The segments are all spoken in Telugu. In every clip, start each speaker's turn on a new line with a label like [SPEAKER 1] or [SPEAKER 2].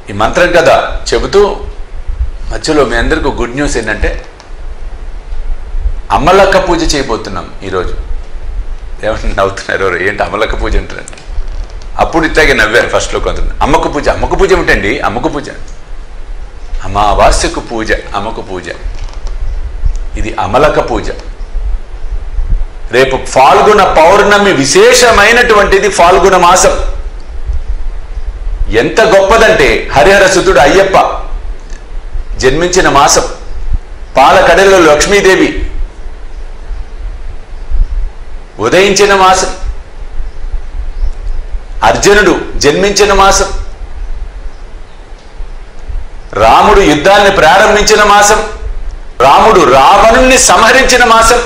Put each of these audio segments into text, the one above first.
[SPEAKER 1] ఈ మంత్రం కదా చెబుతూ మధ్యలో మీ అందరికీ గుడ్ న్యూస్ ఏంటంటే అమ్మలక్క పూజ చేయబోతున్నాం ఈరోజు ఏమంటే నవ్వుతున్నారు ఎవరు ఏంటి అమ్మలక్క పూజ అంటారంటే అప్పుడు ఇట్లాగే నవ్వారు ఫస్ట్లో కొంతమంది అమ్మకు పూజ అమ్మకు పూజ ఏమిటండి అమ్మకు పూజ అమావాస్యకు పూజ అమ్మకు పూజ ఇది అమలక పూజ రేపు ఫాల్గుణ పౌర్ణమి విశేషమైనటువంటిది ఫాల్గుణ మాసం ఎంత గొప్పదంటే హరిహర సుతుడు అయ్యప్ప జన్మించిన మాసం పాలకడలో లక్ష్మీదేవి ఉదయించిన మాసం అర్జునుడు జన్మించిన మాసం రాముడు యుద్ధాన్ని ప్రారంభించిన మాసం రాముడు రావణుణ్ణి సంహరించిన మాసం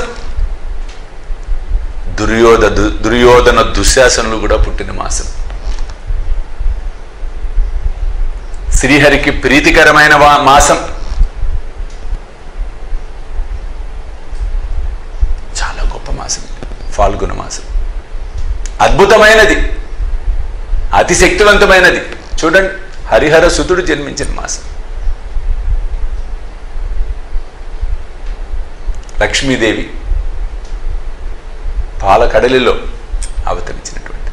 [SPEAKER 1] దుర్యోధ దు- దుర్యోధన దుశ్శాసనులు కూడా పుట్టిన మాసం శ్రీహరికి ప్రీతికరమైన వా- మాసం చాలా గొప్ప మాసం ఫాల్గుణ మాసం అద్భుతమైనది అతి శక్తివంతమైనది చూడండి హరిహర సుతుడు జన్మించిన మాసం లక్ష్మీదేవి పాలకడలిలో అవతరించినటువంటి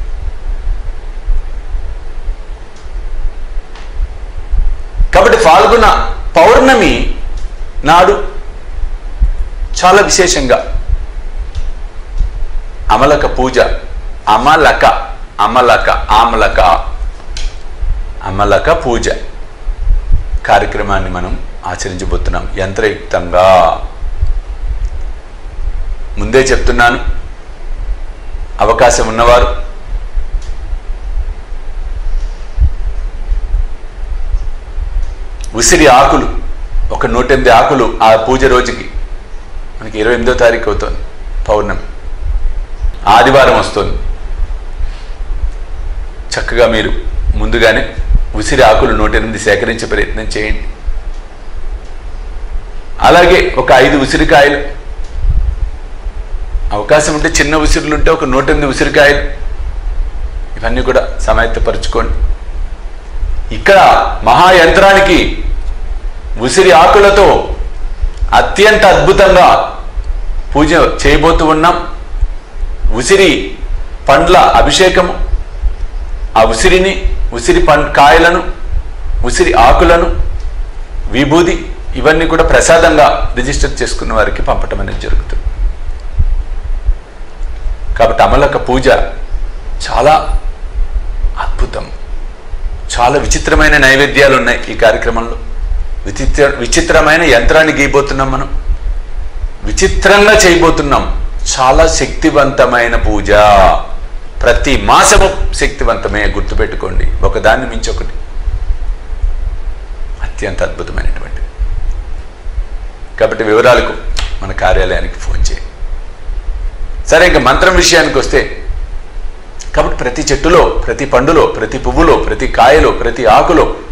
[SPEAKER 1] కాబట్టి ఫాల్గుణ పౌర్ణమి నాడు చాలా విశేషంగా అమలక పూజ అమలక అమలక ఆమలక అమలక పూజ కార్యక్రమాన్ని మనం ఆచరించబోతున్నాం యంత్రయుక్తంగా ముందే చెప్తున్నాను అవకాశం ఉన్నవారు ఉసిరి ఆకులు ఒక నూట ఎనిమిది ఆకులు ఆ పూజ రోజుకి మనకి ఇరవై ఎనిమిదో తారీఖు అవుతుంది పౌర్ణమి ఆదివారం వస్తుంది చక్కగా మీరు ముందుగానే ఉసిరి ఆకులు నూట ఎనిమిది సేకరించే ప్రయత్నం చేయండి అలాగే ఒక ఐదు ఉసిరికాయలు అవకాశం ఉంటే చిన్న ఉసిరులు ఉంటే ఒక నూట ఎనిమిది ఉసిరికాయలు ఇవన్నీ కూడా సమాయత్తపరచుకోండి ఇక్కడ మహాయంత్రానికి ఉసిరి ఆకులతో అత్యంత అద్భుతంగా పూజ చేయబోతూ ఉన్నాం ఉసిరి పండ్ల అభిషేకము ఆ ఉసిరిని ఉసిరి పం కాయలను ఉసిరి ఆకులను విభూది ఇవన్నీ కూడా ప్రసాదంగా రిజిస్టర్ చేసుకున్న వారికి పంపటం అనేది జరుగుతుంది కాబట్టి అమలక పూజ చాలా అద్భుతం చాలా విచిత్రమైన నైవేద్యాలు ఉన్నాయి ఈ కార్యక్రమంలో విచిత్ర విచిత్రమైన యంత్రాన్ని గీయబోతున్నాం మనం విచిత్రంగా చేయబోతున్నాం చాలా శక్తివంతమైన పూజ ప్రతి మాసము శక్తివంతమే గుర్తుపెట్టుకోండి ఒకదాన్ని మించి ఒకటి అత్యంత అద్భుతమైనటువంటి కాబట్టి వివరాలకు మన కార్యాలయానికి ఫోన్ చేయండి సరే ఇంకా మంత్రం విషయానికి వస్తే కాబట్టి ప్రతి చెట్టులో ప్రతి పండులో ప్రతి పువ్వులో ప్రతి కాయలో ప్రతి ఆకులో